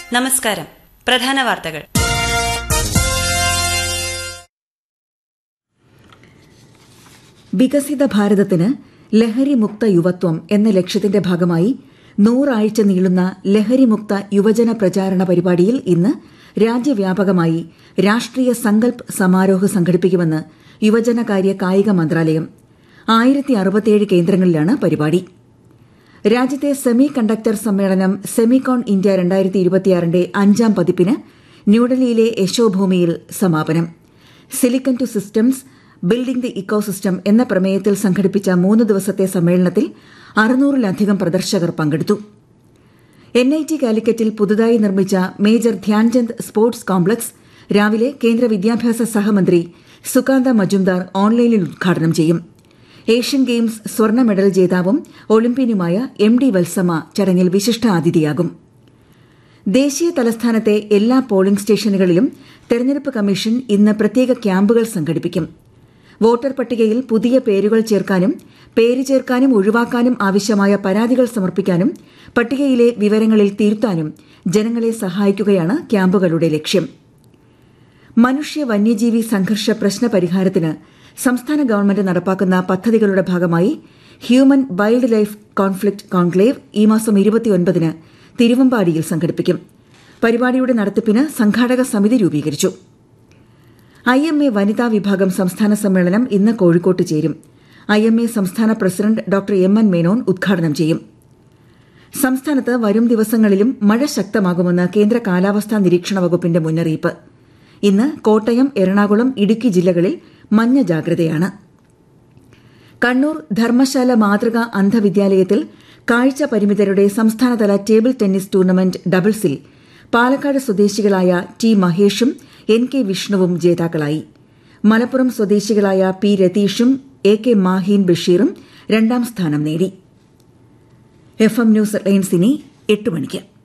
നമസ്കാരം പ്രധാന വാർത്തകൾ വികസിത ഭാരതത്തിന് ലഹരിമുക്ത യുവത്വം എന്ന ലക്ഷ്യത്തിന്റെ ഭാഗമായി നൂറാഴ്ച നീളുന്ന ലഹരിമുക്ത യുവജന പ്രചാരണ പരിപാടിയിൽ ഇന്ന് രാജ്യവ്യാപകമായി രാഷ്ട്രീയ സങ്കൽപ് സമാരോഹ് സംഘടിപ്പിക്കുമെന്ന് യുവജനകാര്യ കായിക മന്ത്രാലയം ആയിരത്തി അറുപത്തിയേഴ് കേന്ദ്രങ്ങളിലാണ് പരിപാടി രാജ്യത്തെ സെമി കണ്ടക്ടർ സമ്മേളനം സെമികോൺ ഇന്ത്യ രണ്ടായിരത്തി ഇരുപത്തിയാറിന്റെ അഞ്ചാം പതിപ്പിന് ന്യൂഡൽഹിയിലെ യശോഭൂമിയിൽ സമാപനം silicon to systems building the ecosystem എന്ന പ്രമേയത്തിൽ സംഘടിപ്പിച്ച മൂന്ന് ദിവസത്തെ സമ്മേളനത്തിൽ അറുന്നൂറിലധികം പ്രദർശകർ പങ്കെടുത്തു എൻ ഐ ടി കാലിക്കറ്റിൽ പുതുതായി നിർമ്മിച്ച മേജർ ധ്യാൻചന്ദ് സ്പോർട്സ് കോംപ്ലക്സ് രാവിലെ കേന്ദ്ര വിദ്യാഭ്യാസ സഹമന്ത്രി സുകാന്ത മജുംദാർ ഓൺലൈനിൽ ഉദ്ഘാടനം ചെയ്യും ഏഷ്യൻ ഗെയിംസ് സ്വർണ്ണ മെഡൽ ജേതാവും ഒളിമ്പ്യനുമായ എം ഡി വത്സമ ചടങ്ങിൽ വിശിഷ്ടാതിഥിയാകും ദേശീയ തലസ്ഥാനത്തെ എല്ലാ പോളിംഗ് സ്റ്റേഷനുകളിലും തെരഞ്ഞെടുപ്പ് കമ്മീഷൻ ഇന്ന് പ്രത്യേക ക്യാമ്പുകൾ സംഘടിപ്പിക്കും വോട്ടർ പട്ടികയിൽ പുതിയ പേരുകൾ ചേർക്കാനും പേര് ചേർക്കാനും ഒഴിവാക്കാനും ആവശ്യമായ പരാതികൾ സമർപ്പിക്കാനും പട്ടികയിലെ വിവരങ്ങളിൽ തിരുത്താനും ജനങ്ങളെ സഹായിക്കുകയാണ് ക്യാമ്പുകളുടെ ലക്ഷ്യം മനുഷ്യ വന്യജീവി സംഘർഷ പ്രശ്ന പരിഹാരത്തിന് സംസ്ഥാന ഗവൺമെന്റ് നടപ്പാക്കുന്ന പദ്ധതികളുടെ ഭാഗമായി human wildlife conflict conclave ഈ മാസം ഇരുപത്തിയൊൻപതിന് തിരുവമ്പാടിയിൽ സംഘടിപ്പിക്കും പരിപാടിയുടെ നടത്തിപ്പിന് സംഘാടക സമിതി രൂപീകരിച്ചു ഐ എം എ വനിതാ വിഭാഗം സംസ്ഥാന സമ്മേളനം ഇന്ന് കോഴിക്കോട്ട് ചേരും ഐ എം എ സംസ്ഥാന president doctor M N Menon ഉദ്ഘാടനം ചെയ്യും സംസ്ഥാനത്ത് വരും ദിവസങ്ങളിലും മഴ ശക്തമാകുമെന്ന് കേന്ദ്ര കാലാവസ്ഥാ നിരീക്ഷണ വകുപ്പിന്റെ മുന്നറിയിപ്പ് ഇന്ന് കോട്ടയം എറണാകുളം ഇടുക്കി ജില്ലകളിൽ മഞ്ഞ ജാഗ്രതയാണ് കണ്ണൂർ ധർമ്മശാല മാതൃകാ അന്ധവിദ്യാലയത്തിൽ കാഴ്ച പരിമിതരുടെ സംസ്ഥാനതല ടേബിൾ ടെന്നീസ് ടൂർണമെന്റ് ഡബിൾസിൽ പാലക്കാട് സ്വദേശികളായ ടി മഹേഷും എൻ കെ വിഷ്ണുവും ജേതാക്കളായി മലപ്പുറം സ്വദേശികളായ പി രതീഷും എ കെ മാഹീൻ ബഷീറും രണ്ടാം സ്ഥാനം നേടി എഫ് എം ന്യൂസ് ലൈൻസ് ഇനി എട്ട് മണിക്ക്